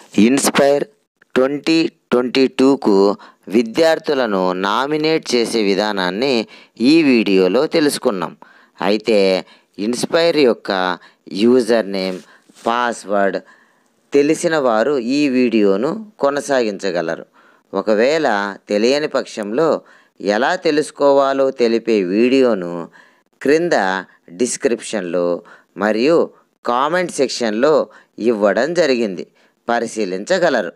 inspire twenty twenty టూకు విద్యార్థులను nominate చేసే విధానాన్ని ఈ వీడియోలో తెలుసుకున్నాం అయితే ఇన్స్పైర్ యొక్క యూజర్ నేమ్ పాస్వర్డ్ తెలిసిన వారు ఈ వీడియోను కొనసాగించగలరు ఒకవేళ తెలియని పక్షంలో ఎలా తెలుసుకోవాలో తెలిపే వీడియోను క్రింద డిస్క్రిప్షన్లో మరియు కామెంట్ సెక్షన్లో ఇవ్వడం జరిగింది పరిశీలించగలరు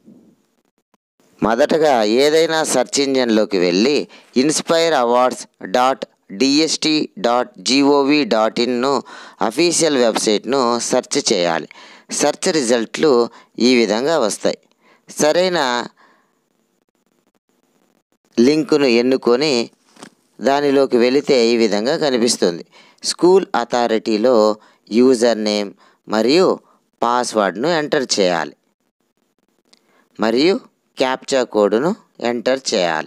మొదటగా ఏదైనా సెర్చ్ ఇంజన్లోకి వెళ్ళి inspire awards dot DST dot GOV dot in official వెబ్సైట్ను సెర్చ్ చేయాలి సెర్చ్ రిజల్ట్లు ఈ విధంగా వస్తాయి సరైన లింకును ఎన్నుకొని దానిలోకి వెళితే ఈ విధంగా కనిపిస్తుంది స్కూల్ అథారిటీలో యూజర్ నేమ్ మరియు పాస్వర్డ్ను ఎంటర్ చేయాలి మరియు క్యాప్చా కోడ్ను ఎంటర్ చేయాలి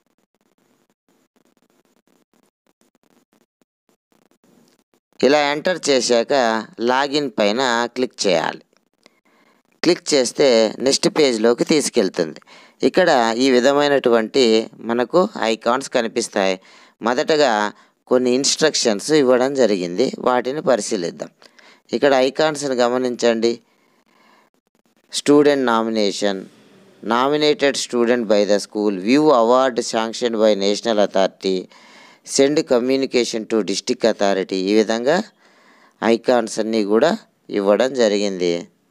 ఇలా ఎంటర్ చేశాక లాగిన్ పైన క్లిక్ చేయాలి క్లిక్ చేస్తే నెక్స్ట్ పేజ్లోకి తీసుకెళ్తుంది ఇక్కడ ఈ విధమైనటువంటి మనకు ఐకాన్స్ కనిపిస్తాయి మొదటగా కొన్ని ఇన్స్ట్రక్షన్స్ ఇవ్వడం జరిగింది వాటిని పరిశీలిద్దాం ఇక్కడ ఐకాన్స్ని గమనించండి student nomination nominated student by the school view award sanction by national authority send communication to district authority ఈ విధంగా ఐకాన్స్ అన్నీ కూడా ఇవ్వడం జరిగింది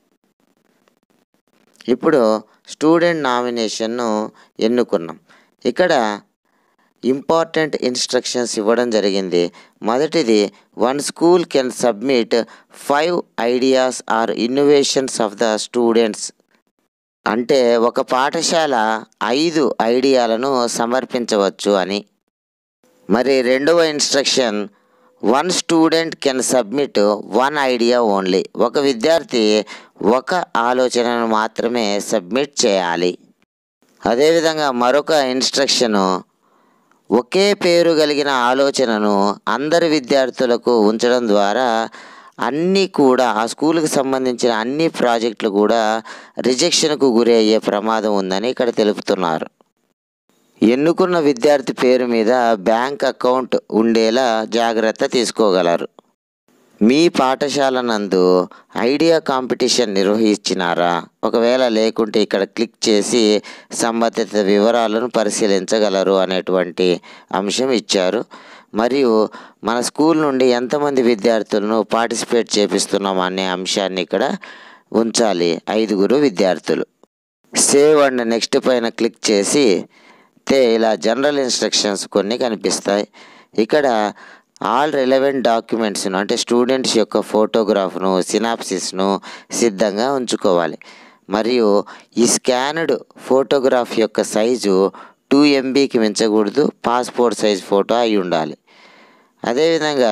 ఇప్పుడు స్టూడెంట్ నామినేషన్ను ఎన్నుకున్నాం ఇక్కడ ఇంపార్టెంట్ ఇన్స్ట్రక్షన్స్ ఇవ్వడం జరిగింది మొదటిది one school can submit five ideas or innovations of the students అంటే ఒక పాఠశాల ఐదు ఐడియాలను సమర్పించవచ్చు అని మరి రెండవ instruction one student can submit one idea only ఒక విద్యార్థి ఒక ఆలోచనను మాత్రమే సబ్మిట్ చేయాలి అదేవిధంగా మరొక ఇన్స్ట్రక్షను ఒకే పేరు కలిగిన ఆలోచనను అందరి విద్యార్థులకు ఉంచడం ద్వారా అన్నీ కూడా ఆ స్కూల్కి సంబంధించిన అన్ని ప్రాజెక్టులు కూడా రిజెక్షన్కు గురి అయ్యే ప్రమాదం ఉందని ఇక్కడ తెలుపుతున్నారు ఎన్నుకున్న విద్యార్థి పేరు మీద బ్యాంక్ అకౌంట్ ఉండేలా జాగ్రత్త తీసుకోగలరు మీ పాఠశాల నందు ఐడియా కాంపిటీషన్ నిర్వహించినారా ఒకవేళ లేకుంటే ఇక్కడ క్లిక్ చేసి సంబంధిత వివరాలను పరిశీలించగలరు అనేటువంటి అంశం ఇచ్చారు మరియు మన స్కూల్ నుండి ఎంతమంది విద్యార్థులను పార్టిసిపేట్ చేపిస్తున్నాం అనే అంశాన్ని ఇక్కడ ఉంచాలి ఐదుగురు విద్యార్థులు సేవ్ అండ్ నెక్స్ట్ పైన క్లిక్ చేసి తే ఇలా జనరల్ ఇన్స్ట్రక్షన్స్ కొన్ని కనిపిస్తాయి ఇక్కడ ఆల్ రిలవెంట్ డాక్యుమెంట్స్ను అంటే స్టూడెంట్స్ యొక్క ఫోటోగ్రాఫ్ను సినాప్సిస్ను సిద్ధంగా ఉంచుకోవాలి మరియు ఈ స్కాన్డ్ ఫోటోగ్రాఫ్ యొక్క సైజు టూ ఎంబీకి మించకూడదు పాస్పోర్ట్ సైజ్ ఫోటో అయి ఉండాలి అదేవిధంగా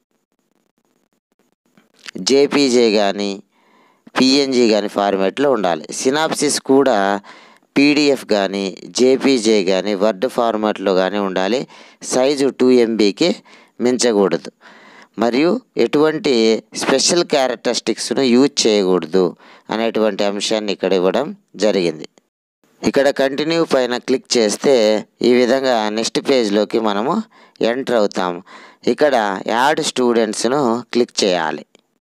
జేపీజే కానీ పిఎన్జి కానీ ఫార్మేట్లో ఉండాలి సినాప్సిస్ కూడా పీడిఎఫ్ కానీ జేపీజే కానీ వర్డ్ ఫార్మాట్లో కానీ ఉండాలి సైజు టూ ఎంబీకి మించకూడదు మరియు ఎటువంటి స్పెషల్ క్యారెక్టరిస్టిక్స్ను యూజ్ చేయకూడదు అనేటువంటి అంశాన్ని ఇక్కడ ఇవ్వడం జరిగింది ఇక్కడ కంటిన్యూ పైన క్లిక్ చేస్తే ఈ విధంగా నెక్స్ట్ పేజ్లోకి మనము ఎంటర్ అవుతాం ఇక్కడ యాడ్ స్టూడెంట్స్ను క్లిక్ చేయాలి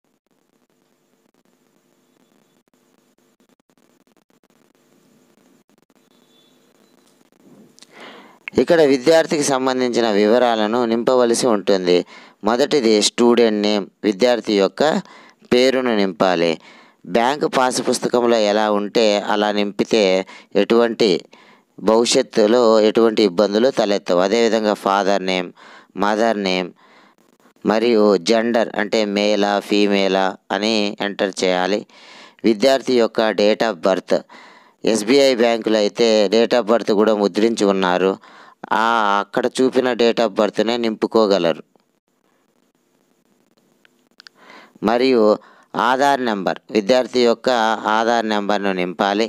ఇక్కడ విద్యార్థికి సంబంధించిన వివరాలను నింపవలసి ఉంటుంది మొదటిది స్టూడెంట్ నేమ్ విద్యార్థి యొక్క పేరును నింపాలి బ్యాంకు పాస్ పుస్తకంలో ఎలా ఉంటే అలా నింపితే ఎటువంటి భవిష్యత్తులో ఎటువంటి ఇబ్బందులు తలెత్తవు అదేవిధంగా ఫాదర్ నేమ్ మదర్ నేమ్ మరియు జెండర్ అంటే మేలా ఫీమేలా అని ఎంటర్ చేయాలి విద్యార్థి యొక్క డేట్ ఆఫ్ బర్త్ ఎస్బీఐ బ్యాంకులో అయితే డేట్ ఆఫ్ బర్త్ కూడా ముద్రించి ఉన్నారు ఆ అక్కడ చూపిన డేట్ ఆఫ్ బర్త్నే నింపుకోగలరు మరియు ఆధార్ నెంబర్ విద్యార్థి యొక్క ఆధార్ నెంబర్ను నింపాలి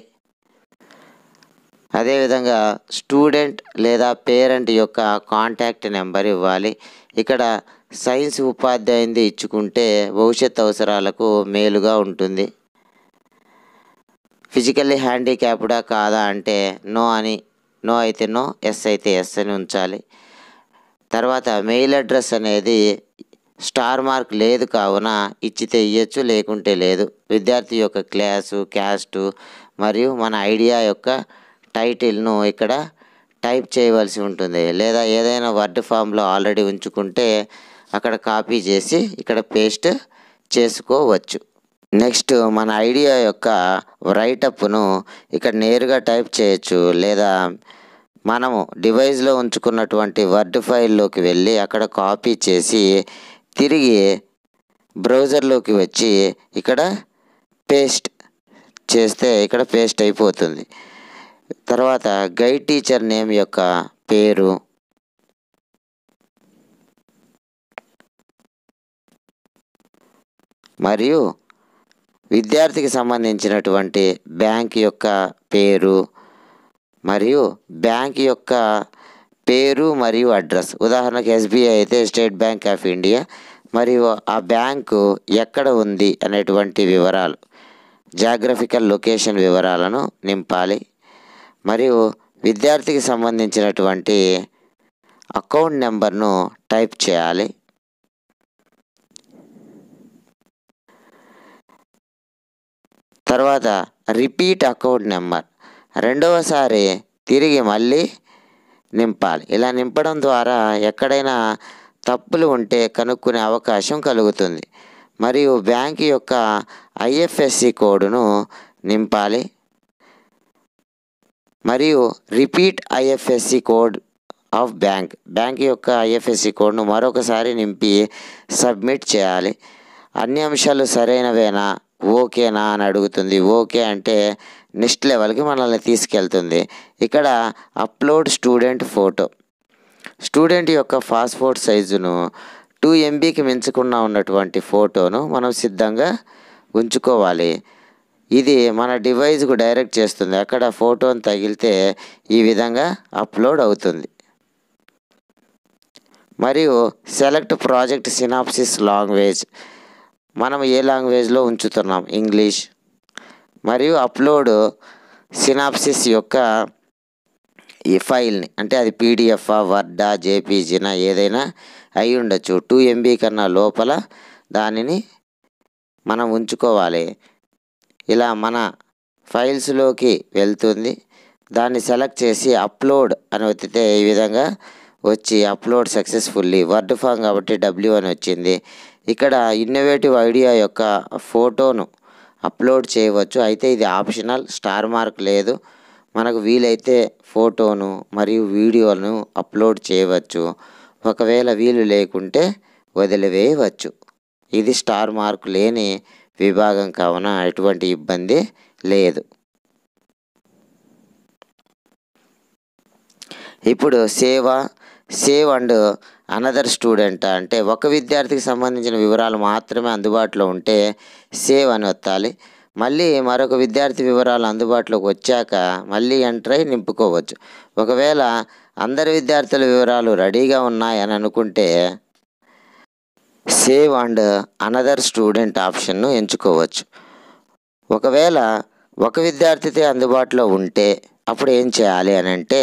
అదేవిధంగా స్టూడెంట్ లేదా పేరెంట్ యొక్క కాంటాక్ట్ నెంబర్ ఇవ్వాలి ఇక్కడ సైన్స్ ఉపాధ్యాయునిది ఇచ్చుకుంటే భవిష్యత్ అవసరాలకు మేలుగా ఉంటుంది ఫిజికల్లీ హ్యాండిక్యాప్డా కాదా అంటే నో అని నో అయితే నో ఎస్ అయితే ఎస్ అని ఉంచాలి తర్వాత మెయిల్ అడ్రస్ అనేది స్టార్ మార్క్ లేదు కావున ఇచ్చితే ఇవ్వచ్చు లేకుంటే లేదు విద్యార్థి యొక్క క్లాసు క్యాస్టు మరియు మన ఐడియా యొక్క టైటిల్ను ఇక్కడ టైప్ చేయవలసి ఉంటుంది లేదా ఏదైనా వర్డ్ ఫామ్లో ఆల్రెడీ ఉంచుకుంటే అక్కడ కాపీ చేసి ఇక్కడ పేస్ట్ చేసుకోవచ్చు నెక్స్ట్ మన ఐడియా యొక్క రైటప్ను ఇక్కడ నేరుగా టైప్ చేయొచ్చు లేదా మనము డివైస్లో ఉంచుకున్నటువంటి వర్డ్ ఫైల్లోకి వెళ్ళి అక్కడ కాపీ చేసి తిరిగి బ్రౌజర్లోకి వచ్చి ఇక్కడ పేస్ట్ చేస్తే ఇక్కడ పేస్ట్ అయిపోతుంది తర్వాత గైడ్ టీచర్ నేమ్ యొక్క పేరు మరియు విద్యార్థికి సంబంధించినటువంటి బ్యాంక్ యొక్క పేరు మరియు బ్యాంక్ యొక్క పేరు మరియు అడ్రస్ ఉదాహరణకు ఎస్బీఐ అయితే స్టేట్ బ్యాంక్ ఆఫ్ ఇండియా మరియు ఆ బ్యాంకు ఎక్కడ ఉంది అనేటువంటి వివరాలు జాగ్రఫికల్ లొకేషన్ వివరాలను నింపాలి మరియు విద్యార్థికి సంబంధించినటువంటి అకౌంట్ నెంబర్ను టైప్ చేయాలి తర్వాత రిపీట్ అకౌంట్ నెంబర్ రెండవసారి తిరిగి మళ్ళీ నింపాలి ఇలా నింపడం ద్వారా ఎక్కడైనా తప్పులు ఉంటే కనుక్కునే అవకాశం కలుగుతుంది మరియు బ్యాంక్ యొక్క ఐఎఫ్ఎస్సి కోడ్ను నింపాలి మరియు repeat IFSC code of bank bank యొక్క ఐఎఫ్ఎస్సి కోడ్ను మరొకసారి నింపి సబ్మిట్ చేయాలి అన్ని అంశాలు సరైనవేనా ఓకేనా అని అడుగుతుంది ఓకే అంటే నెక్స్ట్ లెవెల్కి మనల్ని తీసుకెళ్తుంది ఇక్కడ అప్లోడ్ స్టూడెంట్ ఫోటో స్టూడెంట్ యొక్క పాస్పోర్ట్ సైజును టూ ఎంబీకి మించకుండా ఉన్నటువంటి ఫోటోను మనం సిద్ధంగా ఉంచుకోవాలి ఇది మన డివైస్కు డైరెక్ట్ చేస్తుంది అక్కడ ఫోటోని తగిలితే ఈ విధంగా అప్లోడ్ అవుతుంది మరియు సెలెక్ట్ ప్రాజెక్ట్ సినాప్సిస్ లాంగ్వేజ్ మనం ఏ లాంగ్వేజ్లో ఉంచుతున్నాం ఇంగ్లీష్ మరియు అప్లోడ్ సినాప్సిస్ యొక్క ఈ ఫైల్ని అంటే అది పీడిఎఫా వర్డా జేపీజీనా ఏదైనా అయి ఉండొచ్చు టూ ఎంబీ కన్నా లోపల దానిని మనం ఉంచుకోవాలి ఇలా మన ఫైల్స్లోకి వెళ్తుంది దాన్ని సెలెక్ట్ చేసి అప్లోడ్ అని ఒత్తితే ఈ విధంగా వచ్చి అప్లోడ్ సక్సెస్ఫుల్లీ వర్డ్ ఫామ్ కాబట్టి డబ్ల్యూ అని వచ్చింది ఇక్కడ ఇన్నోవేటివ్ ఐడియా యొక్క ఫోటోను అప్లోడ్ చేయవచ్చు అయితే ఇది ఆప్షనల్ స్టార్ మార్క్ లేదు మనకు వీలైతే ఫోటోను మరియు వీడియోను అప్లోడ్ చేయవచ్చు ఒకవేళ వీలు లేకుంటే వదిలివేయవచ్చు ఇది స్టార్ మార్క్ లేని విభాగం కావున ఎటువంటి ఇబ్బంది లేదు ఇప్పుడు సేవ సేవ్ అండ్ అనదర్ స్టూడెంట్ అంటే ఒక విద్యార్థికి సంబంధించిన వివరాలు మాత్రమే అందుబాటులో ఉంటే సేవ్ అని వత్తాలి మళ్ళీ మరొక విద్యార్థి వివరాలు అందుబాటులోకి వచ్చాక మళ్ళీ ఎంటర్ అయి నింపుకోవచ్చు ఒకవేళ అందరి విద్యార్థుల వివరాలు రెడీగా ఉన్నాయని అనుకుంటే సేవ్ అండ్ అనదర్ స్టూడెంట్ ఆప్షన్ను ఎంచుకోవచ్చు ఒకవేళ ఒక విద్యార్థితే అందుబాటులో ఉంటే అప్పుడు ఏం చేయాలి అని అంటే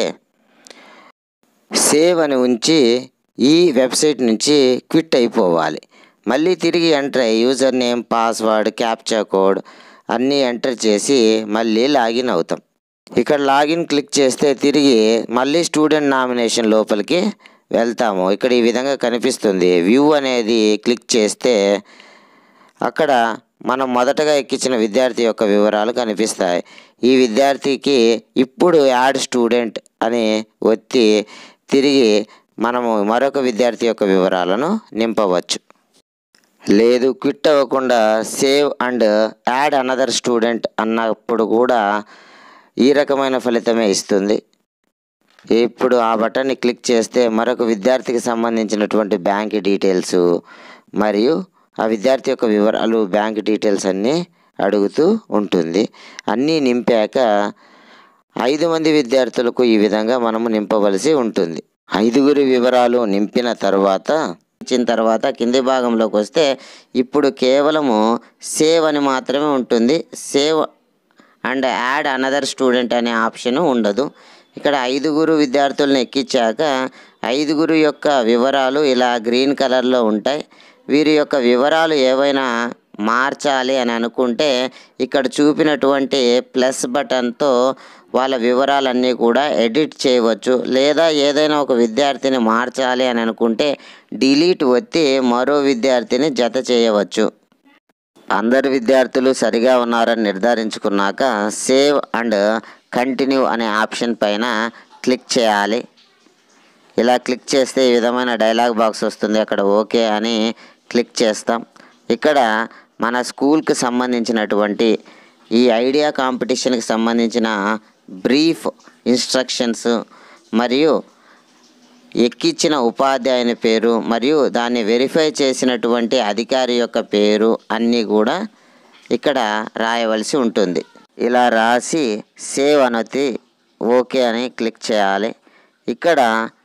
సేవ్ అని ఉంచి ఈ వెబ్సైట్ నుంచి క్విట్ అయిపోవాలి మళ్ళీ తిరిగి ఎంటర్ అయ్యి user name password captcha code అన్నీ ఎంటర్ చేసి మళ్ళీ లాగిన్ అవుతాం ఇక్కడ లాగిన్ క్లిక్ చేస్తే తిరిగి మళ్ళీ స్టూడెంట్ నామినేషన్ లోపలికి వెళ్తాము ఇక్కడ ఈ విధంగా కనిపిస్తుంది వ్యూ అనేది క్లిక్ చేస్తే అక్కడ మనం మొదటగా ఎక్కించిన విద్యార్థి యొక్క వివరాలు కనిపిస్తాయి ఈ విద్యార్థికి ఇప్పుడు యాడ్ స్టూడెంట్ అని ఒత్తి తిరిగి మనము మరొక విద్యార్థి యొక్క వివరాలను నింపవచ్చు లేదు క్విట్ అవ్వకుండా save and add another student అన్నప్పుడు కూడా ఈ రకమైన ఫలితమే ఇస్తుంది ఇప్పుడు ఆ బటన్ని క్లిక్ చేస్తే మరొక విద్యార్థికి సంబంధించినటువంటి బ్యాంక్ డీటెయిల్స్ మరియు ఆ విద్యార్థి యొక్క వివరాలు బ్యాంక్ డీటెయిల్స్ అన్నీ అడుగుతూ ఉంటుంది అన్నీ నింపాక ఐదు మంది విద్యార్థులకు ఈ విధంగా మనము నింపవలసి ఉంటుంది ఐదుగురి వివరాలు నింపిన తర్వాత ఇచ్చిన తర్వాత కింది భాగంలోకి వస్తే ఇప్పుడు కేవలము సేవ్ అని మాత్రమే ఉంటుంది save and add another student అనే ఆప్షన్ ఉండదు ఇక్కడ ఐదుగురు విద్యార్థులను ఎక్కించాక ఐదుగురు యొక్క వివరాలు ఇలా గ్రీన్ కలర్లో ఉంటాయి వీరి యొక్క వివరాలు ఏవైనా మార్చాలి అని అనుకుంటే ఇక్కడ చూపినటువంటి ప్లస్ బటన్తో వాళ్ళ వివరాలన్నీ కూడా ఎడిట్ చేయవచ్చు లేదా ఏదైనా ఒక విద్యార్థిని మార్చాలి అని అనుకుంటే డిలీట్ ఒత్తి మరో విద్యార్థిని జత చేయవచ్చు అందరు విద్యార్థులు సరిగా ఉన్నారని నిర్ధారించుకున్నాక సేవ్ అండ్ కంటిన్యూ అనే ఆప్షన్ పైన క్లిక్ చేయాలి ఇలా క్లిక్ చేస్తే ఈ విధమైన డైలాగ్ బాక్స్ వస్తుంది అక్కడ ఓకే అని క్లిక్ చేస్తాం ఇక్కడ మన స్కూల్కి సంబంధించినటువంటి ఈ ఐడియా కాంపిటీషన్కి సంబంధించిన బ్రీఫ్ ఇన్స్ట్రక్షన్స్ మరియు ఎక్కించిన ఉపాధ్యాయుని పేరు మరియు దాన్ని వెరిఫై చేసినటువంటి అధికారి యొక్క పేరు అన్నీ కూడా ఇక్కడ రాయవలసి ఉంటుంది ఇలా రాసి సేవ్ అనొత్తి ఓకే అని క్లిక్ చేయాలి ఇక్కడ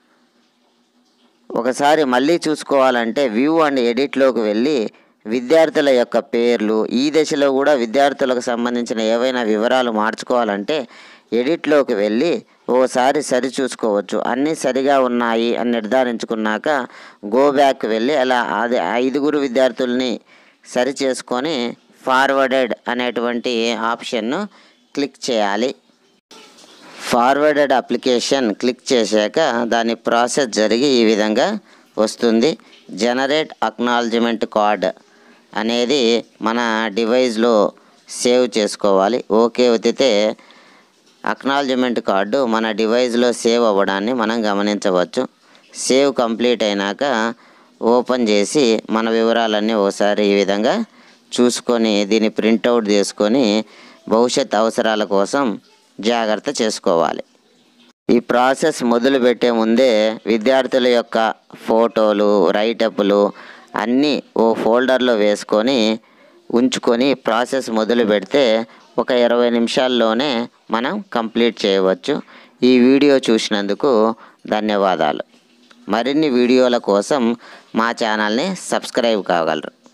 ఒకసారి మళ్ళీ చూసుకోవాలంటే వ్యూ అండ్ ఎడిట్లోకి వెళ్ళి విద్యార్థుల యొక్క పేర్లు ఈ దశలో కూడా విద్యార్థులకు సంబంధించిన ఏవైనా వివరాలు మార్చుకోవాలంటే ఎడిట్లోకి వెళ్ళి ఓసారి సరి చూసుకోవచ్చు అన్నీ సరిగా ఉన్నాయి అని నిర్ధారించుకున్నాక గో బ్యాక్ వెళ్ళి అలా అది ఐదుగురు విద్యార్థుల్ని సరి చేసుకొని ఫార్వర్డెడ్ అనేటువంటి ఆప్షన్ను క్లిక్ చేయాలి ఫార్వర్డెడ్ అప్లికేషన్ క్లిక్ చేశాక దాని ప్రాసెస్ జరిగి ఈ విధంగా వస్తుంది జనరేట్ అక్నాలజ్మెంట్ కార్డ్ అనేది మన డివైస్లో సేవ్ చేసుకోవాలి ఓకే ఒత్తితే అక్నాలజ్మెంట్ కార్డు మన డివైస్లో సేవ్ అవ్వడాన్ని మనం గమనించవచ్చు సేవ్ కంప్లీట్ అయినాక ఓపెన్ చేసి మన వివరాలన్నీ ఓసారి ఈ విధంగా చూసుకొని దీన్ని ప్రింటౌట్ తీసుకొని భవిష్యత్ అవసరాల కోసం జాగ్రత్త చేసుకోవాలి ఈ ప్రాసెస్ మొదలుపెట్టే ముందే విద్యార్థుల యొక్క ఫోటోలు రైటప్లు అన్నీ ఓ ఫోల్డర్లో వేసుకొని ఉంచుకొని ప్రాసెస్ మొదలు పెడితే ఒక ఇరవై నిమిషాల్లోనే మనం కంప్లీట్ చేయవచ్చు ఈ వీడియో చూసినందుకు ధన్యవాదాలు మరిన్ని వీడియోల కోసం మా ఛానల్ని సబ్స్క్రైబ్ కాగలరు